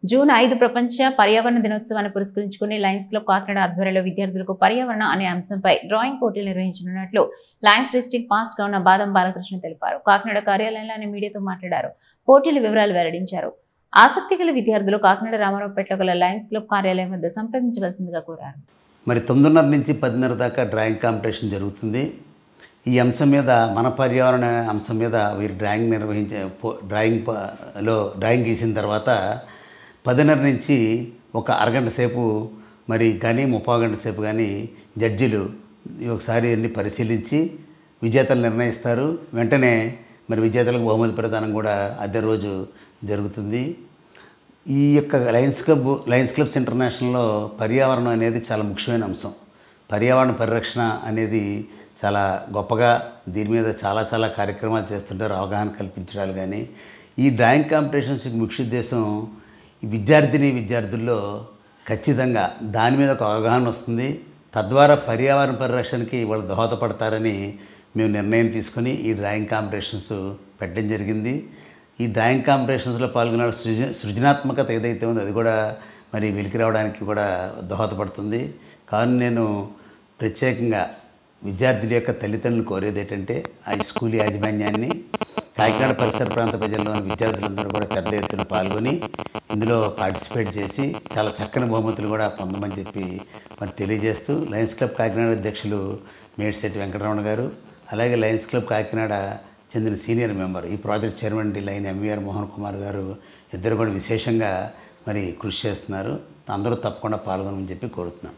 June ఐదు ప్రపంచ పర్యావరణ దినోత్సవాన్ని పురస్కరించుకుని లయన్స్ క్లబ్ కాకినాడ ఆధ్వర్యంలో విద్యార్థులకు పర్యావరణ అనే అంశంపై డ్రాయింగ్ పోటీలు నిర్వహించనున్నట్లు లయన్స్ డిస్టిక్ పాస్ట్ గవర్నర్ బాదం బాలకృష్ణ తెలిపారు కాకినాడ కార్యాలయంలో ఆయన మీడియాతో మాట్లాడారు పోటీల వివరాలు వెల్లడించారు ఆసక్తి గల విద్యార్థులు కాకినాడ రామారావుపేటలో గల లయన్స్ క్లబ్ కార్యాలయం వద్ద సంప్రదించవలసిందిగా కోరారు మరి తొమ్మిదిన్నర నుంచి పదిన్నర దాకా డ్రాయింగ్ కాంపిటీషన్ జరుగుతుంది ఈ అంశం మీద మన పర్యావరణ అనే అంశం మీద వీరు డ్రాయింగ్ నిర్వహించే పో- డ్రాయింగ్ ప- లో డ్రాయింగ్ గీసిన తర్వాత పదిన్నర నుంచి ఒక అరగంట సేపు మరి కానీ ముప్పై గంట సేపు కానీ జడ్జిలు ఈ ఒకసారి అన్ని పరిశీలించి విజేతలు నిర్ణయిస్తారు వెంటనే మరి విజేతలకు బహుమతి ప్రదానం కూడా అదే రోజు జరుగుతుంది ఈ యొక్క లయన్స్ క్లబ్ లయన్స్ క్లబ్స్ ఇంటర్నేషనల్లో పర్యావరణం అనేది చాలా ముఖ్యమైన అంశం పర్యావరణ పరిరక్షణ అనేది చాలా గొప్పగా దీని మీద చాలా చాలా కార్యక్రమాలు చేస్తుంటారు అవగాహన కల్పించడాలు కానీ ఈ డ్రాయింగ్ కాంపిటీషన్స్ ముఖ్య ఉద్దేశం ఈ విద్యార్థిని విద్యార్థుల్లో ఖచ్చితంగా దాని మీద ఒక అవగాహన వస్తుంది తద్వారా పర్యావరణ పరిరక్షణకి వాళ్ళు దోహదపడతారని మేము నిర్ణయం తీసుకొని ఈ డ్రాయింగ్ కాంపిటీషన్స్ పెట్టడం జరిగింది ఈ డ్రాయింగ్ కాంపిటీషన్స్లో పాల్గొన్న సృజ సృజనాత్మకత ఏదైతే ఉందో అది కూడా మరి వెలికి రావడానికి కూడా దోహదపడుతుంది కానీ నేను ప్రత్యేకంగా విద్యార్థుల యొక్క తల్లిదండ్రులు కోరేది ఏంటంటే ఆ స్కూల్ యాజమాన్యాన్ని కాకినాడ పరిసర ప్రాంత ప్రజల్లోని విద్యార్థులందరూ కూడా పెద్ద ఎత్తున పాల్గొని ఇందులో పార్టిసిపేట్ చేసి చాలా చక్కని బహుమతులు కూడా పొందమని చెప్పి మరి తెలియజేస్తూ లయన్స్ క్లబ్ కాకినాడ అధ్యక్షులు మేడ్శెట్టి వెంకటరమణ గారు అలాగే లయన్స్ క్లబ్ కాకినాడ చెందిన సీనియర్ మెంబర్ ఈ project chairman D lion MVR Mohan Kumar గారు ఇద్దరు కూడా విశేషంగా మరి కృషి చేస్తున్నారు అందరూ తప్పకుండా పాల్గొనమని చెప్పి కోరుతున్నాను